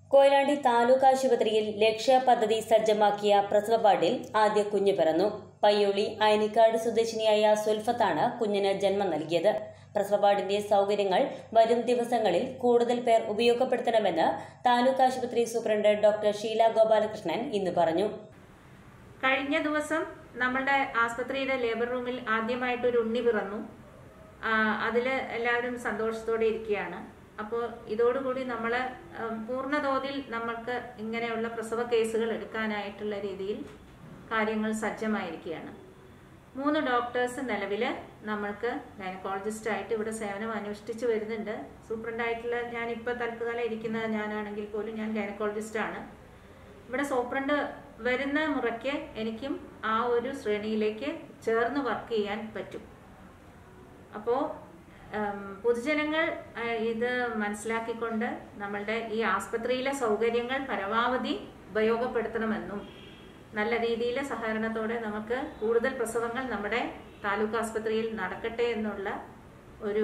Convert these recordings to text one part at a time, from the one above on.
കൊയിലാണ്ടി താലൂക്ക് ആശുപത്രിയിൽ ലക്ഷ്യ പദ്ധതി സജ്ജമാക്കിയ പ്രസവ വാർഡിൽ ആദ്യ കുഞ്ഞ് പിറന്നു പയ്യോളി അയനിക്കാട് സ്വദേശിനിയായ സുൽഫത്താണ് കുഞ്ഞിന് ജന്മം നൽകിയത് പ്രസവ വാർഡിന്റെ സൗകര്യങ്ങൾ വരും ദിവസങ്ങളിൽ കൂടുതൽ പേർ ഉപയോഗപ്പെടുത്തണമെന്ന് താലൂക്ക് ആശുപത്രി സൂപ്രണ്ട് ഡോക്ടർ ഷീല ഗോപാലകൃഷ്ണൻ ഇന്ന് പറഞ്ഞു കഴിഞ്ഞ ദിവസം നമ്മളുടെ ആസ്പത്രിയുടെ ലേബർ റൂമിൽ ആദ്യമായിട്ട് ഒരു ഉണ്ണി പിറന്നു അതിൽ എല്ലാവരും സന്തോഷത്തോടെ ഇരിക്കുകയാണ് അപ്പോൾ ഇതോടുകൂടി നമ്മൾ പൂർണ്ണതോതിൽ നമ്മൾക്ക് ഇങ്ങനെയുള്ള പ്രസവ കേസുകൾ എടുക്കാനായിട്ടുള്ള രീതിയിൽ കാര്യങ്ങൾ സജ്ജമായിരിക്കുകയാണ് മൂന്ന് ഡോക്ടേഴ്സ് നിലവിൽ നമ്മൾക്ക് ഗൈനക്കോളജിസ്റ്റ് ആയിട്ട് ഇവിടെ സേവനം അനുഷ്ഠിച്ചു വരുന്നുണ്ട് സൂപ്രണ്ടായിട്ടുള്ള ഞാനിപ്പോൾ തൽക്കാലം ഇരിക്കുന്നത് ഞാനാണെങ്കിൽ പോലും ഞാൻ ഗൈനക്കോളജിസ്റ്റ് ആണ് ഇവിടെ സൂപ്രണ്ട് വരുന്ന മുറയ്ക്ക് എനിക്കും ആ ഒരു ശ്രേണിയിലേക്ക് ചേർന്ന് വർക്ക് ചെയ്യാൻ പറ്റും അപ്പോൾ പൊതുജനങ്ങൾ ഇത് മനസ്സിലാക്കിക്കൊണ്ട് നമ്മളുടെ ഈ ആസ്പത്രിയിലെ സൗകര്യങ്ങൾ പരമാവധി ഉപയോഗപ്പെടുത്തണമെന്നും നല്ല രീതിയിൽ സഹകരണത്തോടെ നമുക്ക് കൂടുതൽ പ്രസവങ്ങൾ നമ്മുടെ താലൂക്ക് ആസ്പത്രിയിൽ നടക്കട്ടെ എന്നുള്ള ഒരു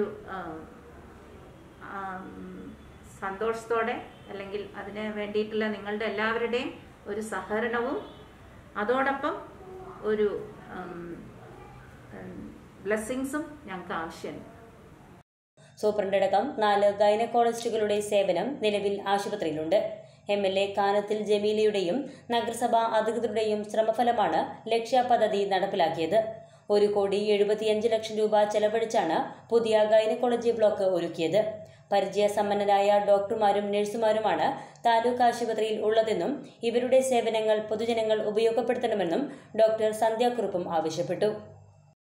സന്തോഷത്തോടെ അല്ലെങ്കിൽ അതിന് വേണ്ടിയിട്ടുള്ള നിങ്ങളുടെ എല്ലാവരുടെയും ഒരു സഹകരണവും അതോടൊപ്പം ഒരു ബ്ലെസ്സിങ്സും ഞങ്ങൾക്ക് ആവശ്യമുണ്ട് സൂപ്രണ്ടടക്കം നാല് ഗൈനക്കോളജിസ്റ്റുകളുടെ സേവനം നിലവിൽ ആശുപത്രിയിലുണ്ട് എം എൽ എ കാനത്തിൽ ജമീലയുടെയും നഗരസഭാ അധികൃതരുടെയും ശ്രമഫലമാണ് ലക്ഷ്യ പദ്ധതി നടപ്പിലാക്കിയത് ഒരു കോടി എഴുപത്തിയഞ്ച് ലക്ഷം രൂപ ചെലവഴിച്ചാണ് പുതിയ ഗൈനക്കോളജി ബ്ലോക്ക് ഒരുക്കിയത് പരിചയസമ്പന്നരായ ഡോക്ടർമാരും നഴ്സുമാരുമാണ് താലൂക്ക് ആശുപത്രിയിൽ ഉള്ളതെന്നും ഇവരുടെ സേവനങ്ങൾ പൊതുജനങ്ങൾ ഉപയോഗപ്പെടുത്തണമെന്നും ഡോക്ടർ സന്ധ്യാക്കുറുപ്പും ആവശ്യപ്പെട്ടു